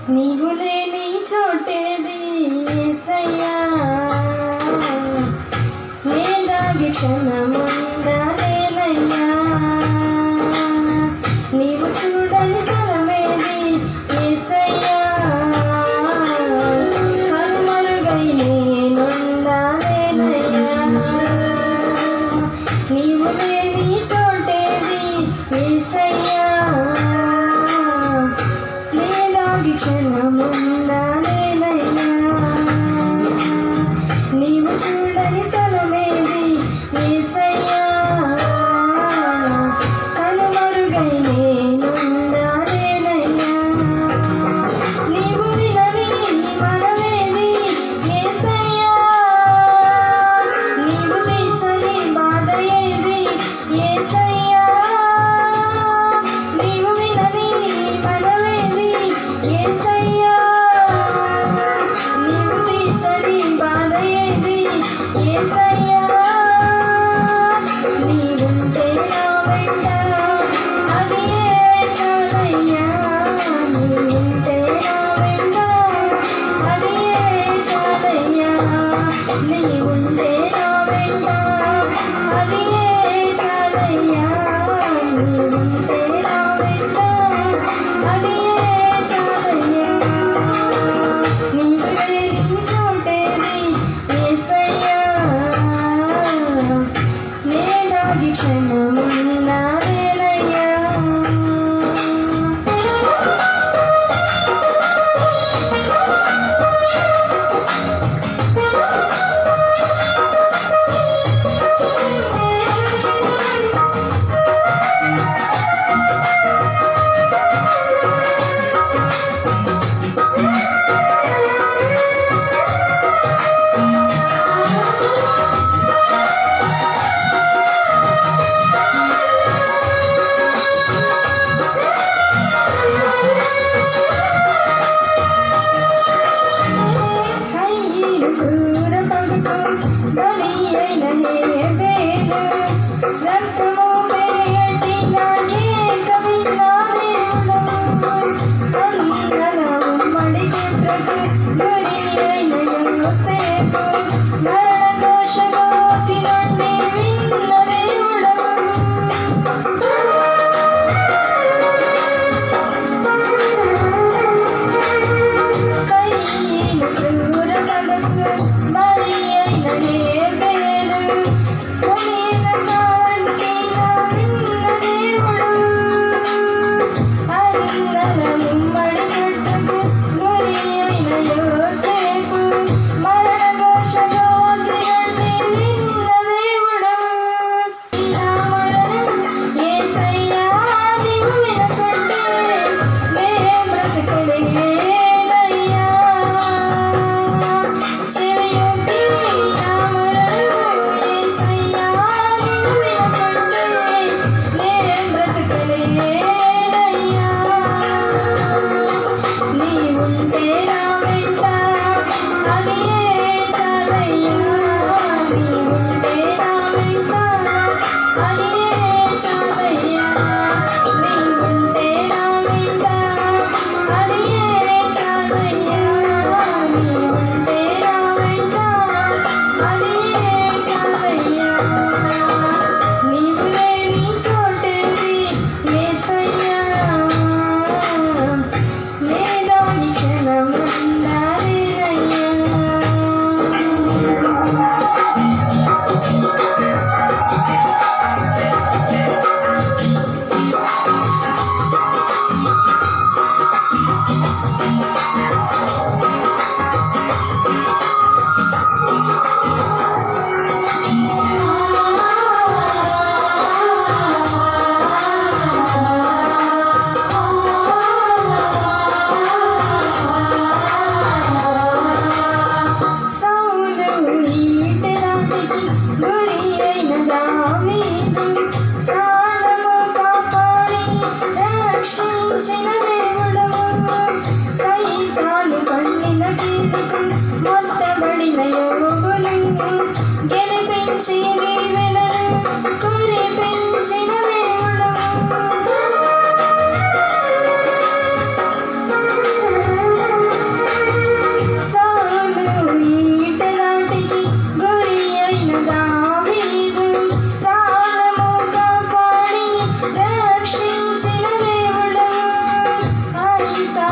నీవు లేని చోటేది ఏసయ్యా నేదాగి క్షణముండలేనయ్యా నీవు చూడని స్థలమేది ఏసయ్యా కనుమరుగై నేనుండాలేనయ్యా నీవు లేని చోటేది ఏసయ్యా నేదాగి క్షణముండాలేనయ్యా నీవు చూడని స్థలమేది ఏసయ్యా కనుమరుగై నేనుండాలేనయ్యా నీవు వినని మనమేది ఏసయ్యా నీవు తీర్చని బాధ ఏది ఏసయ్యా నీవు వినని మనమేది ఏసయ్యా నీవు తీర్చని బాధ ఏది ఏసయ్యా నీవుంటే నా వెంట అది ఏ చాలయ్యా నీవుంటే నా వెంట అది ఏ చాలయ్యా నీవుంటే నా వెంట అది ఏ చాలయ్యా నీవుంటే నా వెంట అది ఏ చాలయ్యా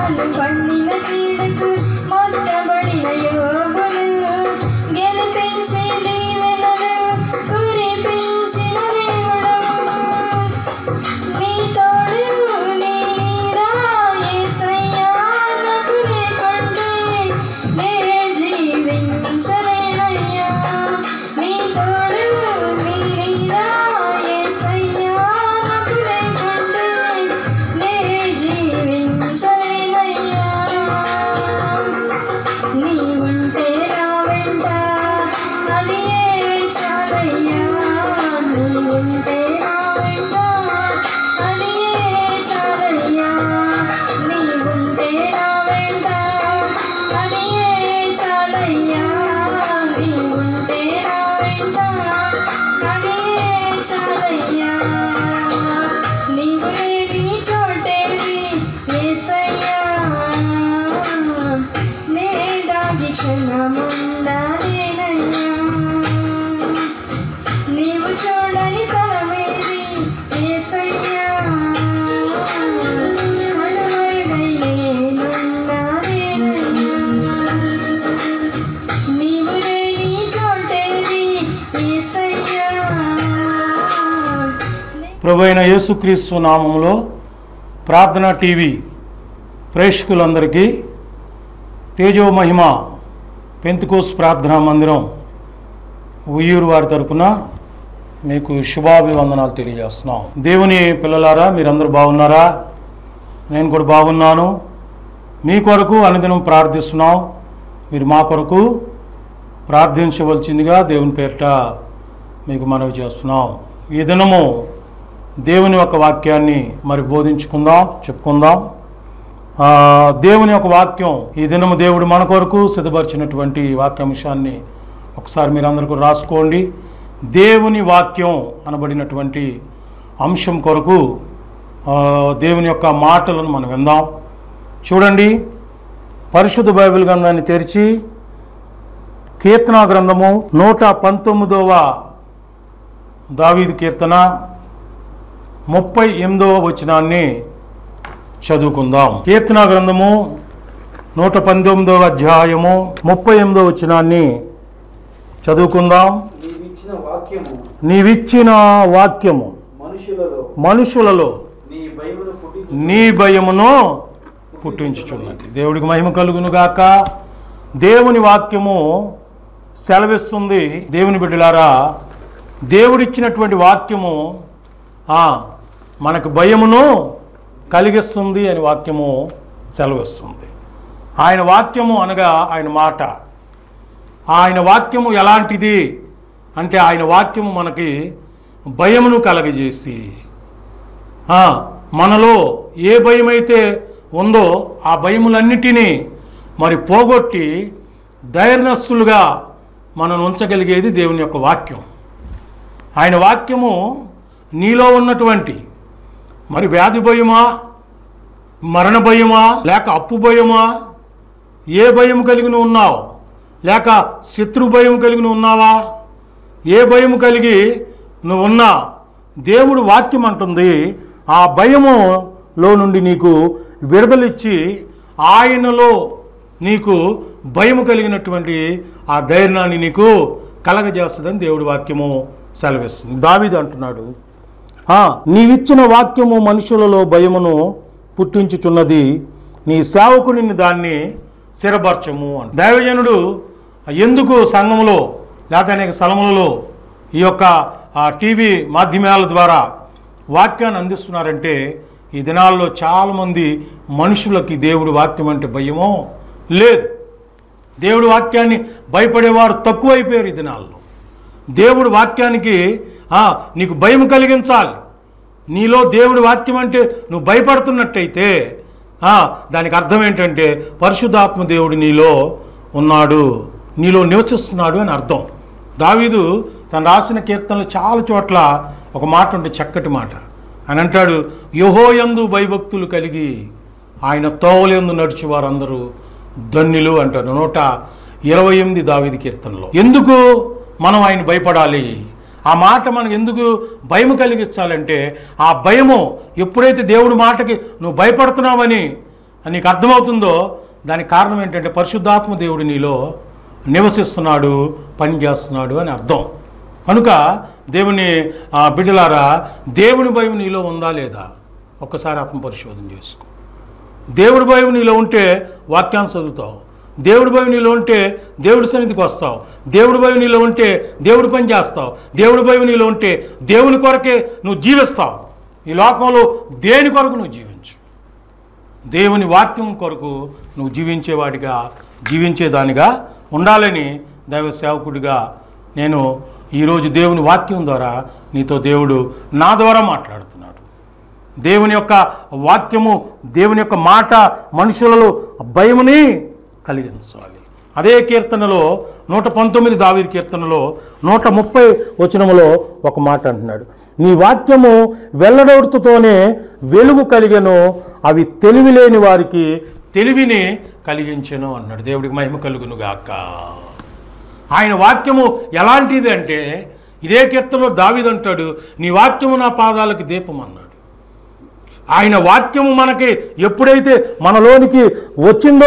తాను పండిన చీడకు మొత్తబడిన యోగును గెలిపించి దీవెనలు కురిపించిన దేవుడవు నీ తోడు నీ నీడ యేసయ్యా నాకు లేకుంటే నే జీవించలేనయ్యా నీ తోడు నీ నీడ యేసయ్యా నాకు లేకుంటే నే జీవించలేనయ్యా నీ ఉంటే నా వెంట అది ఏ చాలయ్యా నీ ఉంటే నా వెంట అది ఏ చాలయ్యా నీ ఉంటే నా వెంట అది ఏ చాలయ్యా నీ ఉంటే నా వెంట అది ఏ చాలయ్యా నీవు లేని చోటేది యేసయ్యా మేడాగి క్షణముండాలేనయ్యా నీవు చూడని స్థలమేది యేసయ్యా కనుమరుగై నేనుండాలేనయ్యా నీవు లేని చోటేది యేసయ్యా ప్రభు అయిన యేసుక్రీస్తు నామములో ప్రార్థన టీవీ ప్రేక్షకులందరికీ తేజో మహిమ పెంతుకోస్ ప్రార్థనా మందిరం ఉయ్యూరు వారి తరపున మీకు శుభాభివందనాలు తెలియజేస్తున్నాం దేవుని పిల్లలారా మీరందరూ బాగున్నారా నేను కూడా బాగున్నాను మీ కొరకు అనుదినం ప్రార్థిస్తున్నాం మీరు మా కొరకు ప్రార్థించవలసిందిగా దేవుని పేరిట మీకు మనవి చేస్తున్నాం ఈ దినము దేవుని యొక్క వాక్యాన్ని మరి బోధించుకుందాం చెప్పుకుందాం ఆ, దేవుని యొక్క వాక్యం ఈ దినము దేవుడు మన కొరకు సిద్ధపరిచినటువంటి వాక్యాంశాన్ని ఒకసారి మీరు అందరికీ రాసుకోండి దేవుని వాక్యం అనబడినటువంటి అంశం కొరకు ఆ, దేవుని యొక్క మాటలను మనం విందాం చూడండి పరిశుద్ధ బైబిల్ గ్రంథాన్ని తెరిచి కీర్తన గ్రంథము నూట పంతొమ్మిదవ దావీదు కీర్తన ముప్పై ఎనిమిదవ వచనాన్ని చదువుకుందాం కీర్తన గ్రంథము నూట పంతొమ్మిదవ అధ్యాయము ముప్పై ఎనిమిదవ వచనాన్ని చదువుకుందాం నీవిచ్చిన వాక్యము నీవిచ్చిన వాక్యము మనుషులలో మనుషులలో నీ భయమును పుట్టి నీ భయమును పుట్టించుచున్నది దేవుడికి మహిమ కలుగును గాక దేవుని వాక్యము సెలవిస్తుంది దేవుని బిడ్డలారా దేవుడిచ్చినటువంటి వాక్యము ఆ, మనకు భయమును కలిగిస్తుంది అని వాక్యము సెలవిస్తుంది ఆయన వాక్యము అనగా ఆయన మాట ఆయన వాక్యము ఎలాంటిది అంటే ఆయన వాక్యము మనకి భయమును కలగజేసి ఆ, మనలో ఏ భయం అయితే ఉందో ఆ భయములన్నిటినీ మరి పోగొట్టి ధైర్యస్తులుగా మనం ఉంచగలిగేది దేవుని యొక్క వాక్యం ఆయన వాక్యము నీలో ఉన్నటువంటి మరి వ్యాధి భయమా మరణ భయమా లేక అప్పు భయమా ఏ భయం కలిగి ఉన్నావు లేక శత్రు భయం కలిగి ఉన్నావా ఏ భయం కలిగి నువ్వు ఉన్నా దేవుడు వాక్యం అంటుంది ఆ భయములో నుండి నీకు విడుదలిచ్చి ఆయనలో నీకు భయము కలిగినటువంటి ఆ ధైర్యాన్ని నీకు కలగజేస్తుందని దేవుడి వాక్యము సెలవిస్తుంది దావీదు అంటున్నాడు "ఆ, నీవిచ్చిన వాక్యము మనుషులలో భయమును పుట్టించుచున్నది నీ సేవకుని దాన్ని స్థిరపరచము అని దైవజనుడు ఎందుకు సంఘములో లేకపోతే అనేక స్థలములలో ఈ యొక్క ఆ, టీవీ మాధ్యమాల ద్వారా వాక్యాన్ని అందిస్తున్నారంటే ఈ దినాల్లో చాలామంది మనుషులకి దేవుడి వాక్యం అంటే భయమో లేదు దేవుడి వాక్యాన్ని భయపడేవారు తక్కువైపోయారు ఈ దినాల్లో దేవుడి వాక్యానికి ఆ, నీకు భయం కలిగించాలి నీలో దేవుడి వాక్యం అంటే నువ్వు భయపడుతున్నట్టయితే ఆ, దానికి అర్థం ఏంటంటే పరిశుద్ధాత్మ దేవుడు నీలో ఉన్నాడు నీలో నివసిస్తున్నాడు అని అర్థం దావీదు తను రాసిన కీర్తనలు చాలా చోట్ల ఒక మాట ఉంటే చక్కటి మాట అని అంటాడు యహోయందు భయభక్తులు కలిగి ఆయన తోవలేందు నడిచి వారందరూ ధన్యులు అంటాడు నూట ఇరవై ఎనిమిది దావిది కీర్తనలో ఎందుకు మనం ఆయన భయపడాలి ఆ మాట మనకు ఎందుకు భయం కలిగించాలంటే ఆ భయము ఎప్పుడైతే దేవుడి మాటకి నువ్వు భయపడుతున్నావని అని నీకు అర్థమవుతుందో దానికి కారణం ఏంటంటే పరిశుద్ధాత్మ దేవుడు నీలో నివసిస్తున్నాడు పని చేస్తున్నాడు అని అర్థం కనుక దేవుని ఆ, బిడ్డలారా దేవుని భయం నీలో ఉందా లేదా ఒక్కసారి ఆత్మ పరిశోధన చేసుకో దేవుడి భయం నీలో ఉంటే వాక్యాన్ని చదువుతావు దేవుడి భయం నీలో ఉంటే దేవుడి సన్నిధికి వస్తావు దేవుడి భయం నీలో ఉంటే దేవుడి పని చేస్తావు దేవుడి భయం నీలో ఉంటే దేవుని కొరకే నువ్వు జీవిస్తావు ఈ లోకంలో దేని కొరకు నువ్వు జీవించు దేవుని వాక్యం కొరకు నువ్వు జీవించేవాడిగా జీవించేదానిగా ఉండాలని దైవ సేవకుడిగా నేను ఈరోజు దేవుని వాక్యం ద్వారా నీతో దేవుడు నా ద్వారా మాట్లాడుతున్నాడు దేవుని యొక్క వాక్యము దేవుని యొక్క మాట మనుషులలో భయముని కలిగించాలి అదే కీర్తనలో నూట పంతొమ్మిది దావీదు కీర్తనలో నూట ముప్పై వచనములో ఒక మాట అంటున్నాడు నీ వాక్యము వెల్లడోడుతూనే వెలుగు కలిగెను అవి తెలివి లేని వారికి తెలివిని కలిగించెను అన్నాడు దేవుడికి మహిమ కలుగును గాక ఆయన వాక్యము ఎలాంటిది అంటే ఇదే కీర్తనలో దావీదంటాడు నీ వాక్యము నా పాదాలకు దీపం అన్నాడు ఆయన వాక్యము మనకి ఎప్పుడైతే మనలోనికి వచ్చిందో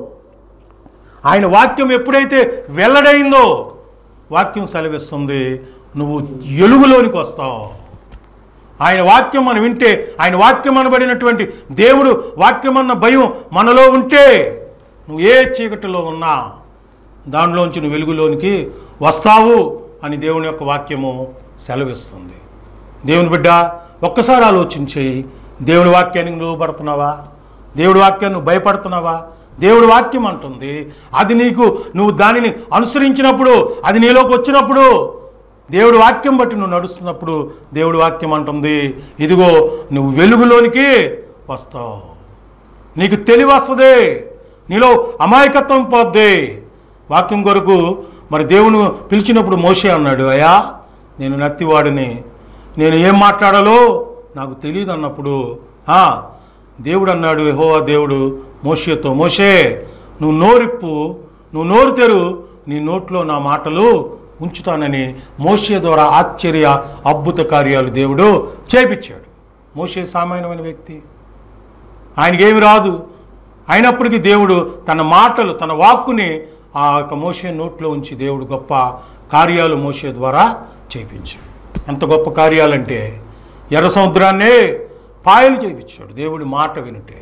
ఆయన వాక్యం ఎప్పుడైతే వెల్లడైందో వాక్యం సెలవిస్తుంది నువ్వు ఎలుగులోనికి వస్తావు ఆయన వాక్యం మనం వింటే ఆయన వాక్యం అనబడినటువంటి దేవుడు వాక్యం అన్న భయం మనలో ఉంటే నువ్వు ఏ చీకటిలో ఉన్నా దానిలోంచి నువ్వు వెలుగులోనికి వస్తావు అని దేవుని యొక్క వాక్యము సెలవిస్తుంది దేవుని బిడ్డ ఒక్కసారి ఆలోచించి దేవుడి వాక్యానికి నువ్వు పడుతున్నావా దేవుడి వాక్యాన్ని నువ్వు భయపడుతున్నావా దేవుడి వాక్యం అంటుంది అది నీకు నువ్వు దానిని అనుసరించినప్పుడు అది నీలోకి వచ్చినప్పుడు దేవుడి వాక్యం బట్టి నువ్వు నడుస్తున్నప్పుడు దేవుడి వాక్యం అంటుంది ఇదిగో నువ్వు వెలుగులోనికి వస్తావు నీకు తెలివి వస్తుంది నీలో అమాయకత్వం పోద్ది వాక్యం కొరకు మరి దేవుని పిలిచినప్పుడు మోషే అన్నాడు అయ్యా నేను నత్తివాడిని నేను ఏం మాట్లాడాలో నాకు తెలియదు అన్నప్పుడు "ఆ, దేవుడు అన్నాడు యెహోవా దేవుడు మోషేతో మోషే నువ్వు నోరిప్పు నువ్వు నోరు తెరు నీ నోట్లో నా మాటలు ఉంచుతానని మోషే ద్వారా ఆశ్చర్య అద్భుత కార్యాలు దేవుడు చేపించాడు మోషే సామాన్యమైన వ్యక్తి ఆయనకేమి రాదు అయినప్పటికీ దేవుడు తన మాటలు తన వాక్కుని ఆ యొక్క మోషే నోట్లో ఉంచి దేవుడు గొప్ప కార్యాలు మోషే ద్వారా చేయించాడు ఎంత గొప్ప కార్యాలంటే ఎర్ర సముద్రాన్నే పాయలు చేయించాడు దేవుడి మాట వినుటే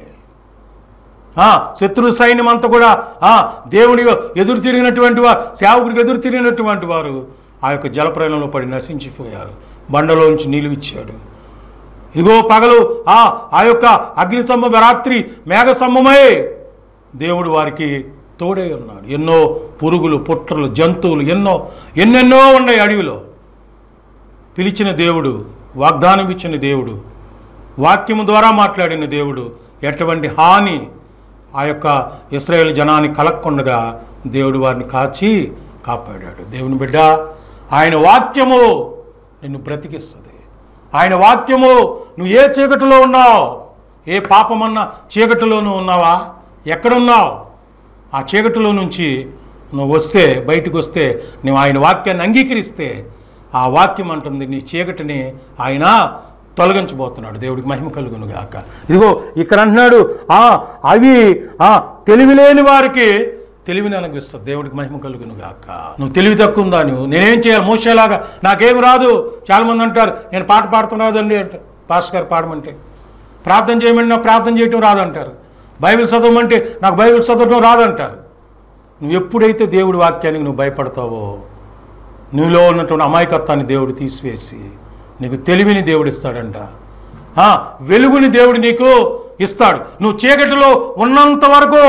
ఆ, శత్రు సైన్యం అంతా కూడా ఆ, దేవుడి ఎదురు తిరిగినటువంటి వారు సేవకుడికి ఎదురు తిరిగినటువంటి వారు ఆ యొక్క జలప్రయంలో పడి నశించిపోయారు బండలోంచి నిలువిచ్చాడు ఇదిగో పగలు ఆ ఆ యొక్క అగ్ని స్తంభం రాత్రి మేఘ స్తంభమై దేవుడు వారికి తోడే ఉన్నాడు ఎన్నో పురుగులు పుట్రలు జంతువులు ఎన్నో ఎన్నెన్నో ఉన్నాయి అడవిలో పిలిచిన దేవుడు వాగ్దానం ఇచ్చిన దేవుడు వాక్యము ద్వారా మాట్లాడిన దేవుడు ఎటువంటి హాని ఆ యొక్క ఇస్రాయేల్ జనాన్ని కలగకుండగా దేవుడు వారిని కాచి కాపాడాడు దేవుని బిడ్డ ఆయన వాక్యము నిన్ను బ్రతికిస్తుంది ఆయన వాక్యము నువ్వు ఏ చీకటిలో ఉన్నావు ఏ పాపమన్న చీకటిలో నువ్వు ఉన్నావా ఎక్కడున్నావు ఆ చీకటిలో నుంచి నువ్వు వస్తే బయటకు వస్తే నువ్వు ఆయన వాక్యాన్ని అంగీకరిస్తే ఆ వాక్యం అంటుంది నీ చీకటిని ఆయన తొలగించబోతున్నాడు దేవుడికి మహిమ కలుగును గాక ఇదిగో ఇక్కడ అంటున్నాడు ఆ అవి ఆ తెలివిలేని వారికి తెలివిని అనుగ్రహిస్తుంది దేవుడికి మహిమ కలుగును గాక నువ్వు తెలివి తక్కువ ఉందా నువ్వు నేనేం చేయాలి మోసేలాగా నాకేం రాదు చాలామంది అంటారు నేను పాట పాడుతున్నాదండి అంటారు పాస్టర్ గారు పాడమంటే ప్రార్థన చేయమని నాకు ప్రార్థన చేయటం రాదంటారు బైబిల్ చదవమంటే నాకు బైబిల్ చదవటం రాదంటారు నువ్వు ఎప్పుడైతే దేవుడి వాక్యానికి నువ్వు భయపడతావో నీలో ఉన్నటువంటి అమాయకత్వాన్ని దేవుడు తీసివేసి నీకు తెలివిని దేవుడు ఇస్తాడంట ఆ, వెలుగుని దేవుడు నీకు ఇస్తాడు నువ్వు చీకటిలో ఉన్నంత వరకు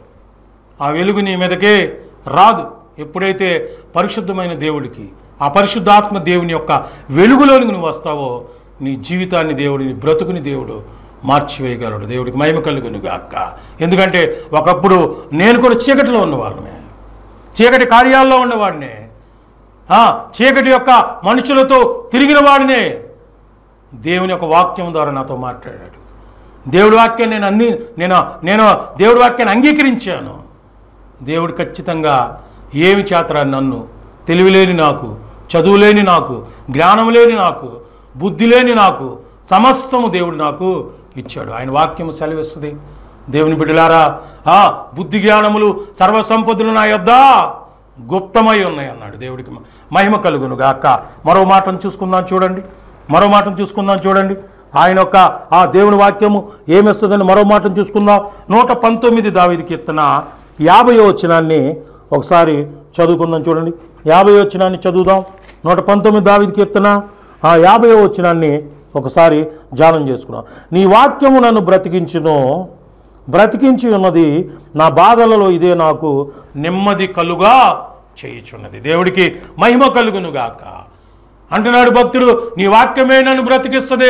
ఆ వెలుగు నీ మీదకే రాదు ఎప్పుడైతే పరిశుద్ధమైన దేవుడికి ఆ పరిశుద్ధాత్మ దేవుని యొక్క వెలుగులోనికి నువ్వు వస్తావో నీ జీవితాన్ని దేవుడు నీ బ్రతుకుని దేవుడు మార్చివేయగలడు దేవుడికి మహిమ కలుగును గాక ఎందుకంటే ఒకప్పుడు నేను కూడా చీకటిలో ఉన్నవాళ్ళమే చీకటి కార్యాల్లో ఉన్నవాడినే ఆ, చీకటి యొక్క మనుషులతో తిరిగిన వాడినే దేవుని యొక్క వాక్యం ద్వారా నాతో మాట్లాడాడు దేవుడి వాక్యాన్ని నేను అన్ని నేను నేను దేవుడి వాక్యాన్ని అంగీకరించాను దేవుడు ఖచ్చితంగా ఏమి చేతరా నన్ను తెలివిలేని నాకు చదువులేని నాకు జ్ఞానం లేని నాకు బుద్ధి లేని నాకు సమస్తము దేవుడు నాకు ఇచ్చాడు ఆయన వాక్యము సెలవిస్తుంది దేవుని బిడ్డలారా ఆ బుద్ధి జ్ఞానములు సర్వసంపదలు నా యొద్ద గుప్తమై ఉన్నాయి అన్నాడు దేవుడికి మ- మహిమ కలుగును గాక మరో మాటను చూసుకుందాం చూడండి మరో మాటను చూసుకుందాం చూడండి ఆయన యొక్క ఆ దేవుని వాక్యము ఏమిస్తుందని మరో మాటను చూసుకుందాం నూట పంతొమ్మిది దావిది కీర్తన యాభై వచనాన్ని ఒకసారి చదువుకుందాం చూడండి యాభై వచనాన్ని చదువుదాం నూట పంతొమ్మిది దావిది కీర్తన ఆ యాభై వచనాన్ని ఒకసారి ధ్యానం చేసుకున్నాం నీ వాక్యము నన్ను బ్రతికించును బ్రతికించి ఉన్నది నా బాధలలో ఇదే నాకు నెమ్మది కలుగా చేయుచున్నది దేవుడికి మహిమ కలుగును గాక అంటున్నాడు భక్తుడు నీ వాక్యమే నన్ను బ్రతికిస్తుంది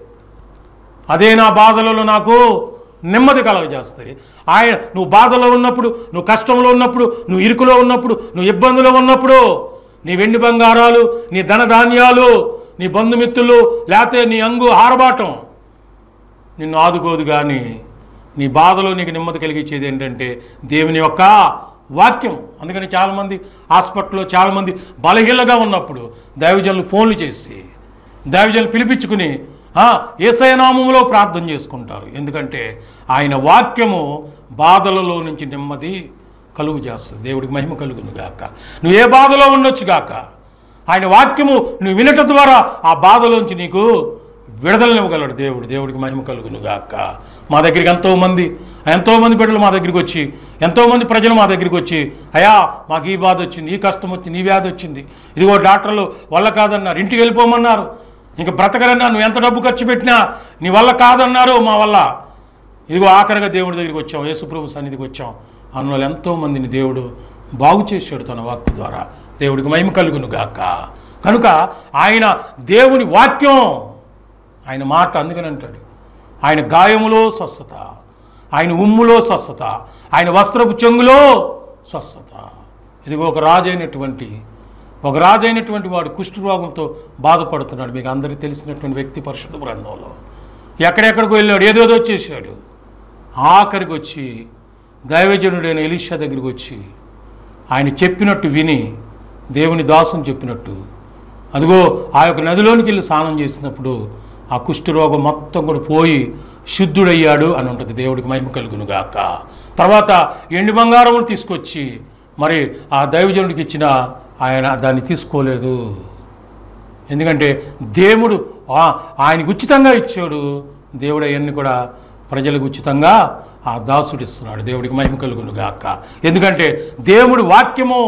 అదే నా బాధలలో నాకు నెమ్మది కలగజేస్తాయి ఆయన నువ్వు బాధలో ఉన్నప్పుడు నువ్వు కష్టంలో ఉన్నప్పుడు నువ్వు ఇరుకులో ఉన్నప్పుడు నువ్వు ఇబ్బందులో ఉన్నప్పుడు నీ వెండి బంగారాలు నీ ధనధాన్యాలు నీ బంధుమిత్రులు లేకపోతే నీ అంగు ఆరబాటం నిన్ను ఆదుకోదు కానీ నీ బాధలో నీకు నెమ్మది కలిగించేది ఏంటంటే దేవుని యొక్క వాక్యం అందుకని చాలామంది హాస్పిటల్లో చాలామంది బలహీనగా ఉన్నప్పుడు దైవజనులు ఫోన్లు చేసి దైవజనులు పిలిపించుకుని "ఆ, యేసయ్య నామములో ప్రార్థన చేసుకుంటారు ఎందుకంటే ఆయన వాక్యము బాధలలో నుంచి నెమ్మది కలుగు చేస్తుంది దేవుడికి మహిమ కలుగును గాక నువ్వు ఏ బాధలో ఉండొచ్చు గాక ఆయన వాక్యము నువ్వు వినటం ద్వారా ఆ బాధలోంచి నీకు విడుదలనివ్వగలడు దేవుడు దేవుడికి మహిమ కలుగును గాక మా దగ్గరికి ఎంతోమంది ఎంతోమంది బిడ్డలు మా దగ్గరికి వచ్చి ఎంతోమంది ప్రజలు మా దగ్గరికి వచ్చి అయా మాకు ఈ బాధ వచ్చింది ఈ కష్టం వచ్చింది ఈ వ్యాధి వచ్చింది ఇదిగో డాక్టర్లు వల్ల కాదన్నారు ఇంటికి వెళ్ళిపోమన్నారు ఇంక బ్రతకరన్నా నువ్వు ఎంత డబ్బు ఖర్చు పెట్టినా నీ వల్ల కాదన్నారు మా వల్ల ఇదిగో ఆఖరిగా దేవుడి దగ్గరికి వచ్చాం యేసుప్రభు సన్నిధికి వచ్చాం అన్న వాళ్ళు ఎంతోమందిని దేవుడు బాగు చేశాడు తన వాక్కు ద్వారా దేవుడికి మహిమ కలుగును గాక కనుక ఆయన దేవుని వాక్యం ఆయన మాట అందుకని అంటాడు ఆయన గాయములో స్వస్థత ఆయన ఉమ్ములో స్వస్థత ఆయన వస్త్రపు చెంగులో స్వస్థత ఇదిగో ఒక రాజైనటువంటి ఒక రాజైనటువంటి వాడు కుష్ఠరోగంతో బాధపడుతున్నాడు మీకు అందరికీ తెలిసినటువంటి వ్యక్తి పరిశుద్ధ గ్రంథంలో ఎక్కడెక్కడికి వెళ్ళాడు ఏదేదో చేశాడు ఆఖరికి వచ్చి దైవజనుడైన ఎలీషా దగ్గరికి వచ్చి ఆయన చెప్పినట్టు విని దేవుని దాసం చెప్పినట్టు అదిగో ఆ యొక్క నదిలోనికి వెళ్ళి స్నానం చేసినప్పుడు ఆ కుష్ఠరోగం మొత్తం కూడా పోయి శుద్ధుడయ్యాడు అని ఉంటుంది దేవుడికి మహిమ కలుగును గాక తర్వాత ఎండి బంగారములు తీసుకొచ్చి మరి ఆ దైవజనుడికి ఇచ్చిన ఆయన దాన్ని తీసుకోలేదు ఎందుకంటే దేవుడు ఆ- ఆయనకు ఉచితంగా ఇచ్చాడు దేవుడు అవన్నీ కూడా ప్రజలకు ఉచితంగా ఆ దాసుడు ఇస్తున్నాడు దేవుడికి మహిమ కలుగును గాక ఎందుకంటే దేవుడి వాక్యము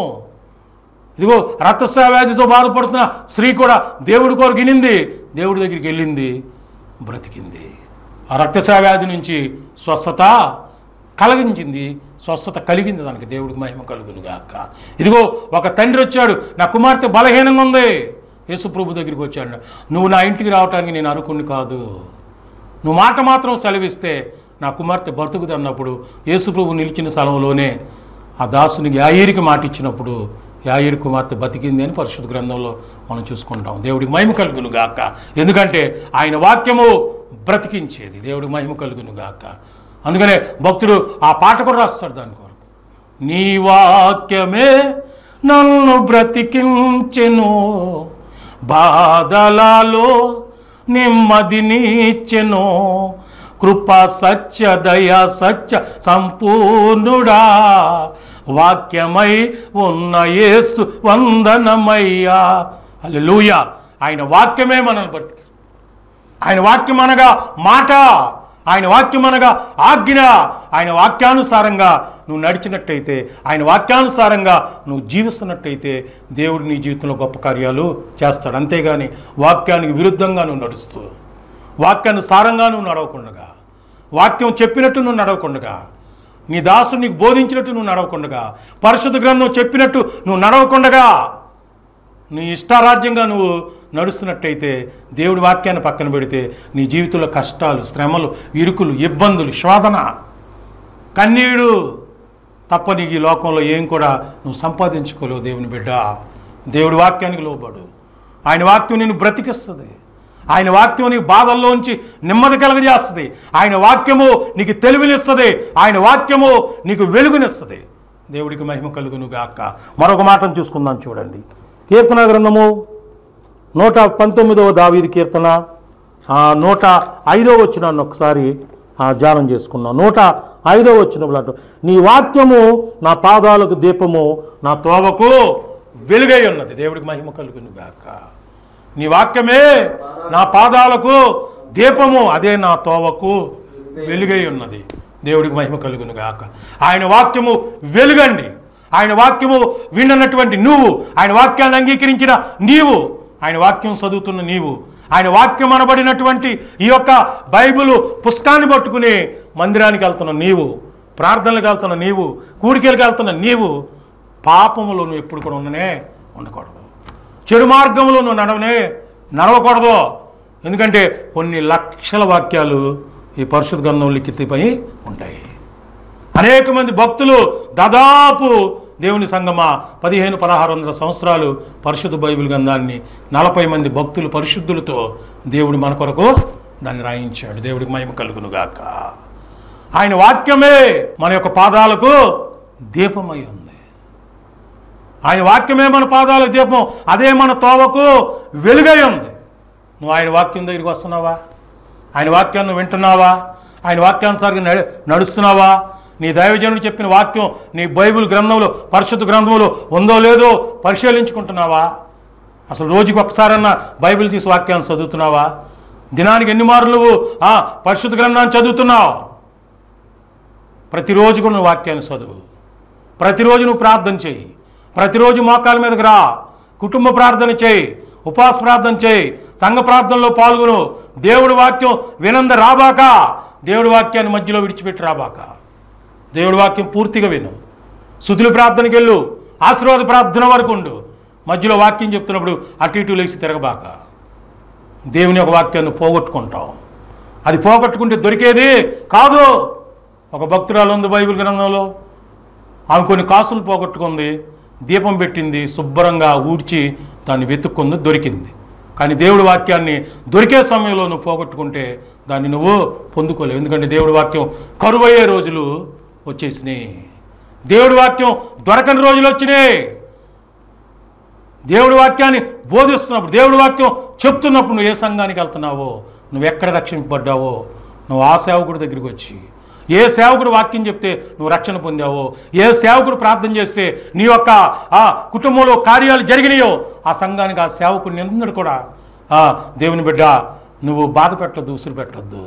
ఇదిగో రక్తస్రావ వ్యాధితో బాధపడుతున్న స్త్రీ కూడా దేవుడి కొరకు వినింది దేవుడి దగ్గరికి వెళ్ళింది బ్రతికింది ఆ రక్తస్రావ వ్యాధి నుంచి స్వస్థత కలిగించింది స్వస్థత కలిగింది దానికి దేవుడికి మహిమ కలుగును గాక ఇదిగో ఒక తండ్రి వచ్చాడు నా కుమార్తె బలహీనంగా ఉంది యేసుప్రభు దగ్గరికి వచ్చాడు నువ్వు నా ఇంటికి రావటానికి నేను అనుకుని కాదు నువ్వు మాట మాత్రం సెలవిస్తే నా కుమార్తె బ్రతుకుది అన్నప్పుడు యేసుప్రభు నిలిచిన స్థలంలోనే ఆ దాసునికి యాయిరికి మాట ఇచ్చినప్పుడు యాయిరి కుమార్తె బతికింది అని పరిశుద్ధ గ్రంథంలో మనం చూసుకుంటాం దేవుడికి మహిమ కలుగును గాక ఎందుకంటే ఆయన వాక్యము బ్రతికించేది దేవుడికి మహిమ కలుగును గాక అందుకనే భక్తుడు ఆ పాట కూడా రాస్తాడు దాని కొరకు నీ వాక్యమే నన్ను బ్రతికించెను బాధలలో నెమ్మదినిచ్చెను కృప సత్య దయ సత్య సంపూర్ణుడా వాక్యమై ఉన్న యేసు వందనమయ్యా హల్లెలూయా ఆయన వాక్యమే మనల్ని బ్రతికి ఆయన వాక్యం అనగా మాట ఆయన వాక్యం అనగా ఆజ్ఞ ఆయన వాక్యానుసారంగా నువ్వు నడిచినట్టయితే ఆయన వాక్యానుసారంగా నువ్వు జీవిస్తున్నట్టయితే దేవుడు నీ జీవితంలో గొప్ప కార్యాలు చేస్తాడు అంతేగాని వాక్యానికి విరుద్ధంగా నువ్వు నడుస్తూ వాక్యానుసారంగా నువ్వు నడవకుండగా వాక్యం చెప్పినట్టు నువ్వు నడవకుండగా నీ దాసుడు నీకు బోధించినట్టు నువ్వు నడవకుండగా పరిశుద్ధ గ్రంథం చెప్పినట్టు నువ్వు నడవకుండగా నీ ఇష్టారాజ్యంగా నువ్వు నడుస్తున్నట్టయితే దేవుడి వాక్యాన్ని పక్కన పెడితే నీ జీవితంలో కష్టాలు శ్రమలు ఇరుకులు ఇబ్బందులు శోధన కన్నీడు తప్ప నీకు ఈ లోకంలో ఏం కూడా నువ్వు సంపాదించుకోలేవు దేవుని బిడ్డ దేవుడి వాక్యానికి లోబడు ఆయన వాక్యం నిన్ను బ్రతికిస్తుంది ఆయన వాక్యం నీ బాధల్లోంచి నెమ్మది కలగజేస్తుంది ఆయన వాక్యము నీకు తెలివినిస్తుంది ఆయన వాక్యము నీకు వెలుగునిస్తుంది దేవుడికి మహిమ కలుగును గాక మరొక మాటను చూసుకుందాం చూడండి కీర్తన గ్రంథము నూట పంతొమ్మిదవ దావీది కీర్తన ఆ నూట ఐదవ వచ్చినాన్ని ఒకసారి ఆ ధ్యానం చేసుకున్నాం నూట ఐదో వచ్చినప్పుడు అంటారు నీ వాక్యము నా పాదాలకు దీపము నా తోవకు వెలుగై ఉన్నది దేవుడికి మహిమ కలుగును గాక నీ వాక్యమే నా పాదాలకు దీపము అదే నా తోవకు వెలుగై ఉన్నది దేవుడికి మహిమ కలుగును గాక ఆయన వాక్యము వెలుగండి ఆయన వాక్యము విన్నటువంటి నువ్వు ఆయన వాక్యాన్ని అంగీకరించిన నీవు ఆయన వాక్యం చదువుతున్న నీవు ఆయన వాక్యం అనబడినటువంటి ఈ యొక్క బైబిల్ పుస్తకాన్ని పట్టుకుని మందిరానికి వెళ్తున్న నీవు ప్రార్థనలకు వెళ్తున్న నీవు కూడికలకు వెళ్తున్న నీవు పాపములో నువ్వు ఎప్పుడు కూడా ఉండనే ఉండకూడదు చెడు మార్గంలో నువ్వు నడవనే నడవకూడదు ఎందుకంటే కొన్ని లక్షల వాక్యాలు ఈ పరిశుద్ధ గ్రంథం లిఖితపై ఉంటాయి అనేక మంది భక్తులు దాదాపు దేవుని సంగమ పదిహేను పదహారు వందల సంవత్సరాలు పరిశుద్ధ బైబిల్ గ్రంథాన్ని నలభై మంది భక్తులు పరిశుద్ధులతో దేవుడు మన కొరకు దాన్ని రాయించాడు దేవుడికి మహిమ కలుగును గాక ఆయన వాక్యమే మన యొక్క పాదాలకు దీపమై ఉంది ఆయన వాక్యమే మన పాదాలకు దీపం అదే మన తోవకు వెలుగై ఉంది నువ్వు ఆయన వాక్యం దగ్గరికి వస్తున్నావా ఆయన వాక్యాన్ని వింటున్నావా ఆయన వాక్యానుసారంగా నడు నడుస్తున్నావా నీ దైవజనుడు చెప్పిన వాక్యం నీ బైబిల్ గ్రంథంలో పరిశుద్ధ గ్రంథంలో ఉందో లేదో పరిశీలించుకుంటున్నావా అసలు రోజుకి ఒకసారన్నా బైబిల్ తీసి వాక్యాన్ని చదువుతున్నావా దినానికి ఎన్ని మార్లు నువ్వు ఆ, పరిశుద్ధ గ్రంథాన్ని చదువుతున్నావు ప్రతిరోజు కూడా నువ్వు వాక్యాన్ని చదువు ప్రతిరోజు నువ్వు ప్రార్థన చేయి ప్రతిరోజు మోకాల మీదకి రా కుటుంబ ప్రార్థన చేయి ఉపవాస ప్రార్థన చేయి సంఘ ప్రార్థనలో పాల్గొను దేవుడి వాక్యం వినంద రాబాక దేవుడి వాక్యాన్ని మధ్యలో విడిచిపెట్టి రాబాక దేవుడి వాక్యం పూర్తిగా విను శుద్ధుల ప్రార్థనకి వెళ్ళు ఆశీర్వాద ప్రార్థన వరకు ఉండు మధ్యలో వాక్యం చెప్తున్నప్పుడు అటు ఇటు లేచి తిరగబాక దేవుని యొక్క వాక్యాన్ని పోగొట్టుకుంటావు అది పోగొట్టుకుంటే దొరికేది కాదు ఒక భక్తురాలు ఉంది బైబిల్ గ్రంథంలో ఆమె కొన్ని కాసులు పోగొట్టుకుంది దీపం పెట్టింది శుభ్రంగా ఊడ్చి దాన్ని వెతుక్కుంది దొరికింది కానీ దేవుడి వాక్యాన్ని దొరికే సమయంలో నువ్వు పోగొట్టుకుంటే దాన్ని నువ్వు పొందుకోలేవు ఎందుకంటే దేవుడి వాక్యం కరువయ్యే రోజులు వచ్చేసినాయి దేవుడి వాక్యం దొరకని రోజులు వచ్చినాయి దేవుడి వాక్యాన్ని బోధిస్తున్నప్పుడు దేవుడి వాక్యం చెప్తున్నప్పుడు నువ్వు ఏ సంఘానికి వెళ్తున్నావో నువ్వు ఎక్కడ రక్షింపబడ్డావో నువ్వు ఆ సేవకుడి దగ్గరికి వచ్చి ఏ సేవకుడు వాక్యం చెప్తే నువ్వు రక్షణ పొందావో ఏ సేవకుడు ప్రార్థన చేస్తే నీ యొక్క ఆ కుటుంబంలో కార్యాలు జరిగినాయో ఆ సంఘానికి ఆ సేవకుడిని నిందడు కూడా ఆ దేవుని బిడ్డ నువ్వు బాధ పెట్టద్దు ఉసురు పెట్టద్దు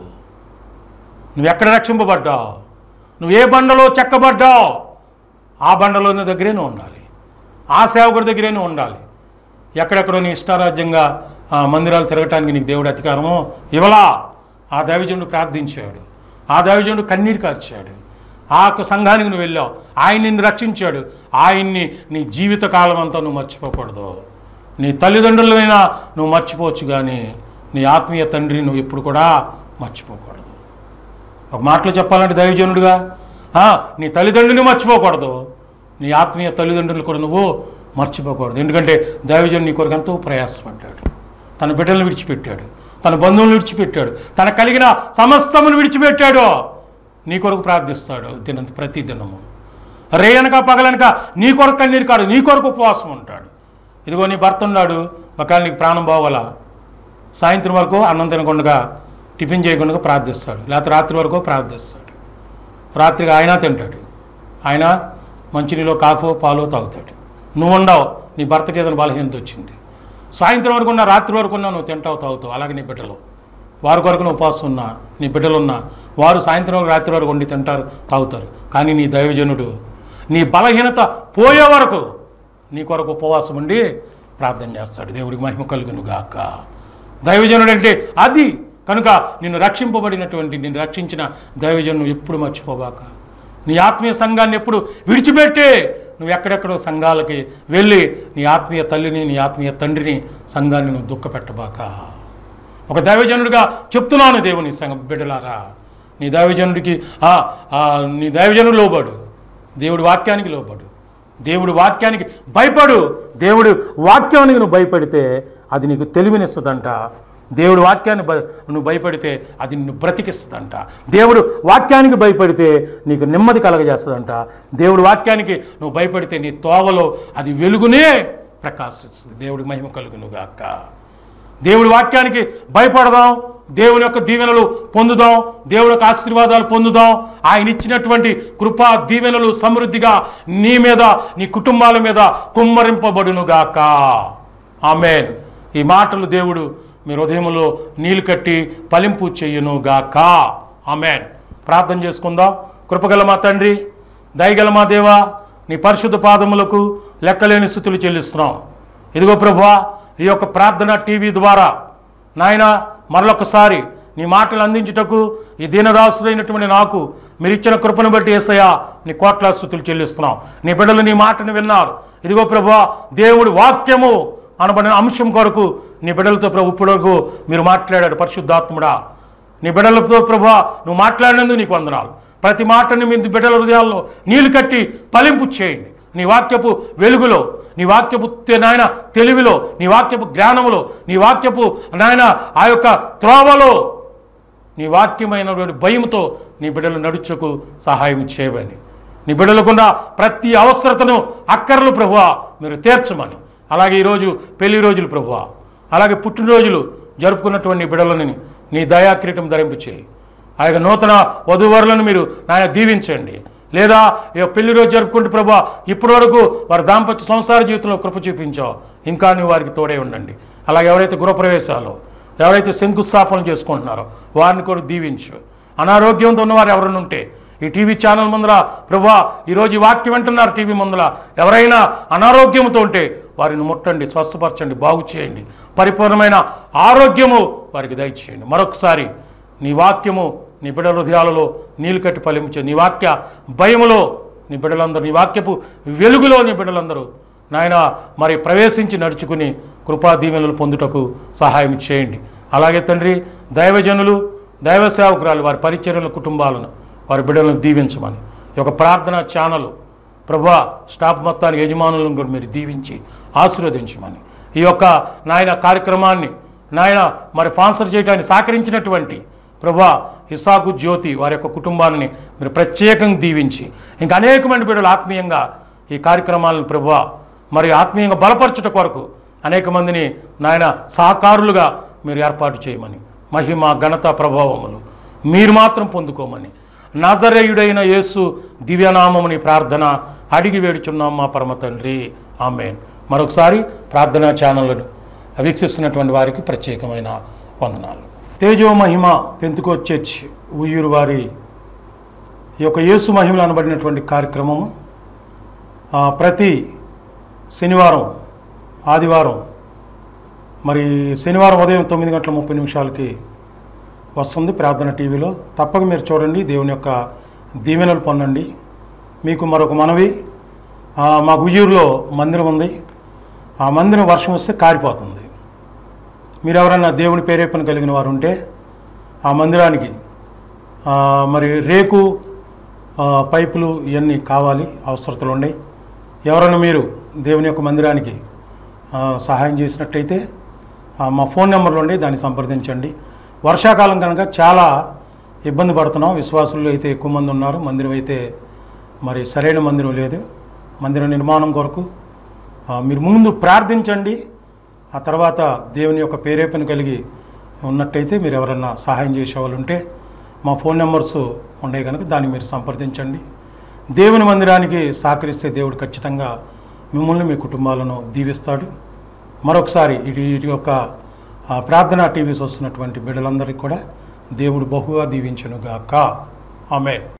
నువ్వు ఎక్కడ రక్షింపబడ్డావు నువ్వు ఏ బండలో చెక్కబడ్డావు ఆ బండలోని దగ్గరే నువ్వు ఉండాలి ఆ సేవకుడి దగ్గరే నువ్వు ఉండాలి ఎక్కడెక్కడో నీ ఇష్టారాజ్యంగా ఆ మందిరాలు తిరగటానికి నీకు దేవుడు అధికారము ఇవ్వలా ఆ దైవజనుడు ప్రార్థించాడు ఆ దైవజనుడు కన్నీరు కార్చాడు ఆ యొక్క సంఘానికి నువ్వు వెళ్ళావు ఆయన నిన్ను రక్షించాడు ఆయన్ని నీ జీవిత కాలం అంతా నువ్వు మర్చిపోకూడదు నీ తల్లిదండ్రులైనా నువ్వు మర్చిపోవచ్చు కానీ నీ ఆత్మీయ తండ్రిని నువ్వు ఎప్పుడు కూడా మర్చిపోకూడదు ఒక మాటలో చెప్పాలంటే దైవజనుడిగా ఆ, నీ తల్లిదండ్రుని మర్చిపోకూడదు నీ ఆత్మీయ తల్లిదండ్రులు కూడా నువ్వు మర్చిపోకూడదు ఎందుకంటే దైవజనుడు నీ కొరకు ఎంతో ప్రయాసపడ్డాడు తన బిడ్డలను విడిచిపెట్టాడు తన బంధువులను విడిచిపెట్టాడు తన కలిగిన సమస్తమును విడిచిపెట్టాడు నీ కొరకు ప్రార్థిస్తాడు దిన ప్రతి దినము రేయనక పగలనక నీ కొరకు కన్నీరు కాడు నీ కొరకు ఉపవాసం ఉంటాడు ఇదిగో నీ భర్త ఉన్నాడు ఒకవేళ నీకు ప్రాణం బాగోలా సాయంత్రం వరకు అన్నం తినకుండా టిఫిన్ చేయకుండా ప్రార్థిస్తాడు లేకపోతే రాత్రి వరకు ప్రార్థిస్తాడు రాత్రికి ఆయన తింటాడు ఆయన మంచినీళ్ళు కాఫీ పాలు తాగుతాడు నువ్వు ఉండవు నీ భర్తకి ఏదైనా బలహీనత వచ్చింది సాయంత్రం వరకు ఉన్న రాత్రి వరకు ఉన్నా నువ్వు తింటావు తాగుతావు అలాగే నీ బిడ్డలు వారి కొరకు నువ్వు ఉపవాసం ఉన్నా నీ బిడ్డలు ఉన్నా వారు సాయంత్రం వరకు రాత్రి వరకు వండి తింటారు తాగుతారు కానీ నీ దైవజనుడు నీ బలహీనత పోయే వరకు నీ కొరకు ఉపవాసం ఉండి ప్రార్థన చేస్తాడు దేవుడికి మహిమ కలుగును గాక దైవజనుడు అంటే అది కనుక నిన్ను రక్షింపబడినటువంటి నిన్ను రక్షించిన దైవజనుడు ఎప్పుడు మర్చిపోబాక నీ ఆత్మీయ సంఘాన్ని ఎప్పుడు విడిచిపెట్టే నువ్వు ఎక్కడెక్కడో సంఘాలకి వెళ్ళి నీ ఆత్మీయ తల్లిని నీ ఆత్మీయ తండ్రిని సంఘాన్ని నువ్వు దుఃఖపెట్టబాక ఒక దైవజనుడిగా చెప్తున్నాను దేవుని సంఘ బిడ్డలారా నీ దైవజనుడికి ఆ, ఆ, నీ దైవజనుడు లోబడు దేవుడి వాక్యానికి లోబడు దేవుడి వాక్యానికి భయపడు దేవుడి వాక్యానికి నువ్వు భయపడితే అది నీకు తెలివినిస్తుందంట దేవుడి వాక్యాన్ని భ- నువ్వు భయపడితే అది నిన్ను బ్రతికిస్తుందంట దేవుడు వాక్యానికి భయపడితే నీకు నెమ్మది కలగజేస్తుందంట దేవుడి వాక్యానికి నువ్వు భయపడితే నీ తోవలో అది వెలుగునే ప్రకాశిస్తుంది దేవుడికి మహిమ కలుగును గాక దేవుడి వాక్యానికి భయపడదాం దేవుని యొక్క దీవెనలు పొందుదాం దేవుని యొక్క ఆశీర్వాదాలు పొందుదాం ఆయన ఇచ్చినటువంటి కృపా దీవెనలు సమృద్ధిగా నీ మీద నీ కుటుంబాల మీద కుమ్మరింపబడునుగాక ఆమెన్ ఈ మాటలు దేవుడు మీ హృదయంలో నీళ్ళు కట్టి ఫలింపు చెయ్యునుగాక ఆమెన్ ప్రార్థన చేసుకుందాం కృపగల మా తండ్రి దయగల మా దేవా నీ పరిశుద్ధ పాదములకు లెక్కలేని స్థుతులు చెల్లిస్తున్నాం ఇదిగో ప్రభువా ఈ యొక్క ప్రార్థన టీవీ ద్వారా నాయన మరొకసారి నీ మాటలు అందించుటకు ఈ దీనదాసుడైనటువంటి నాకు మీరు ఇచ్చిన కృపను బట్టి ఏసయ్యా నీ కోట్ల స్థుతులు చెల్లిస్తున్నాం నీ బిడ్డలు నీ మాటను విన్నారు ఇదిగో ప్రభా దేవుడి వాక్యము అనబడిన అంశం కొరకు నీ బిడ్డలతో ప్రభు ఇప్పటివరకు మీరు మాట్లాడాడు పరిశుద్ధాత్ముడా నీ బిడ్డలతో ప్రభా నువ్వు మాట్లాడినందుకు నీకు వందనాలు ప్రతి మాటని మీ బిడ్డల హృదయాల్లో నీళ్లు కట్టి ఫలింపు చేయండి నీ వాక్యపు వెలుగులో నీ వాక్యపు తె- నాయన తెలివిలో నీ వాక్యపు జ్ఞానములో నీ వాక్యపు నాయన ఆ యొక్క త్రోవలో నీ వాక్యమైనటువంటి భయంతో నీ బిడ్డలు నడుచుకు సహాయం చేయమని నీ బిడ్డలకున్న ప్రతి అవసరతను అక్కర్లు ప్రభువా మీరు తీర్చమని అలాగే ఈరోజు పెళ్లి రోజులు ప్రభువా అలాగే పుట్టినరోజులు జరుపుకున్నటువంటి నీ బిడ్డలని నీ దయాకిరీటం ధరింపు చేయి ఆ యొక్క నూతన వధూవరులను మీరు నాయన దీవించండి లేదా ఈ యొక్క పెళ్లి రోజు జరుపుకుంటే ప్రభా ఇప్పటి వరకు వారి దాంపత్య సంసార జీవితంలో కృప చూపించావు ఇంకా నువ్వు వారికి తోడే ఉండండి అలాగే ఎవరైతే గృహప్రవేశాలు ఎవరైతే శంకుస్థాపనలు చేసుకుంటున్నారో వారిని కూడా దీవించు అనారోగ్యంతో ఉన్నవారు ఎవరైనా ఉంటే ఈ టీవీ ఛానల్ ముందర ప్రభా ఈరోజు ఈ వాక్యం వింటున్నారు టీవీ ముందర ఎవరైనా అనారోగ్యంతో ఉంటే వారిని ముట్టండి స్వస్థపరచండి బాగు చేయండి పరిపూర్ణమైన ఆరోగ్యము వారికి దయచేయండి మరొకసారి నీ వాక్యము నీ బిడ్డల హృదయాలలో నీళ్ళు కట్టి ఫలించే నీ వాక్య భయములో నీ బిడ్డలందరూ నీ వాక్యపు వెలుగులో నీ బిడ్డలందరూ నాయన మరి ప్రవేశించి నడుచుకుని కృపా దీవెనలు పొందుటకు సహాయం చేయండి అలాగే తండ్రి దైవజనులు దైవ సేవకురాలు వారి పరిచర్యల కుటుంబాలను వారి బిడ్డలను దీవించమని ఈ యొక్క ప్రార్థన ఛానల్ ప్రభా స్టాఫ్ మొత్తానికి యజమానులను కూడా మీరు దీవించి ఆశీర్వదించమని ఈ యొక్క నాయన కార్యక్రమాన్ని నాయన మరి స్పాన్సర్ చేయడానికి సహకరించినటువంటి ప్రభా ఇసాకు జ్యోతి వారి యొక్క కుటుంబాన్ని మీరు ప్రత్యేకంగా దీవించి ఇంకా అనేకమంది బిడ్డలు ఆత్మీయంగా ఈ కార్యక్రమాలను ప్రభా మరి ఆత్మీయంగా బలపరచుట కొరకు అనేక మందిని నాయన సహకారులుగా మీరు ఏర్పాటు చేయమని మహిమ ఘనత ప్రభావములు మీరు మాత్రం పొందుకోమని నజరేయుడైన యేసు దివ్యనామముని ప్రార్థన అడిగి వేడుచున్నాం మా పరమ తండ్రి ఆమెన్ మరొకసారి ప్రార్థనా ఛానళ్లను వీక్షిస్తున్నటువంటి వారికి ప్రత్యేకమైన వందనాలు తేజో మహిమ పెంతుకో చర్చ్ ఉయ్యూరు వారి ఈ యొక్క యేసు మహిమలు అనబడినటువంటి కార్యక్రమము ఆ, ప్రతి శనివారం ఆదివారం మరి శనివారం ఉదయం తొమ్మిది గంటల ముప్పై నిమిషాలకి వస్తుంది ప్రార్థన టీవీలో తప్పక మీరు చూడండి దేవుని యొక్క దీవెనలు పొందండి మీకు మరొక మనవి ఆ, మా గుయ్యూరులో మందిరం ఉంది ఆ మందిరం వర్షం వస్తే కారిపోతుంది మీరు ఎవరైనా దేవుని ప్రేరేపణ కలిగిన వారు ఉంటే ఆ మందిరానికి ఆ, మరి రేకు ఆ, పైపులు ఇవన్నీ కావాలి అవసరతలు ఉన్నాయి ఎవరైనా మీరు దేవుని యొక్క మందిరానికి ఆ, సహాయం చేసినట్టయితే ఆ, మా ఫోన్ నెంబర్లు ఉండి దాన్ని సంప్రదించండి వర్షాకాలం కనుక చాలా ఇబ్బంది పడుతున్నాం విశ్వాసులు అయితే ఎక్కువ మంది ఉన్నారు మందిరం అయితే మరి సరైన మందిరం లేదు మందిర నిర్మాణం కొరకు ఆ, మీరు ముందు ప్రార్థించండి ఆ తర్వాత దేవుని యొక్క ప్రేరేపణ కలిగి ఉన్నట్టయితే మీరు ఎవరన్నా సహాయం చేసేవాళ్ళు ఉంటే మా ఫోన్ నెంబర్స్ ఉన్నాయి కనుక దాన్ని మీరు సంప్రదించండి దేవుని మందిరానికి సహకరిస్తే దేవుడు ఖచ్చితంగా మిమ్మల్ని మీ కుటుంబాలను దీవిస్తాడు మరొకసారి ఇటు ఇటు యొక్క ఆ, ప్రార్థనా టీవీస్ వస్తున్నటువంటి బిడ్డలందరికీ కూడా దేవుడు బహుగా దీవించనుగాక ఆమె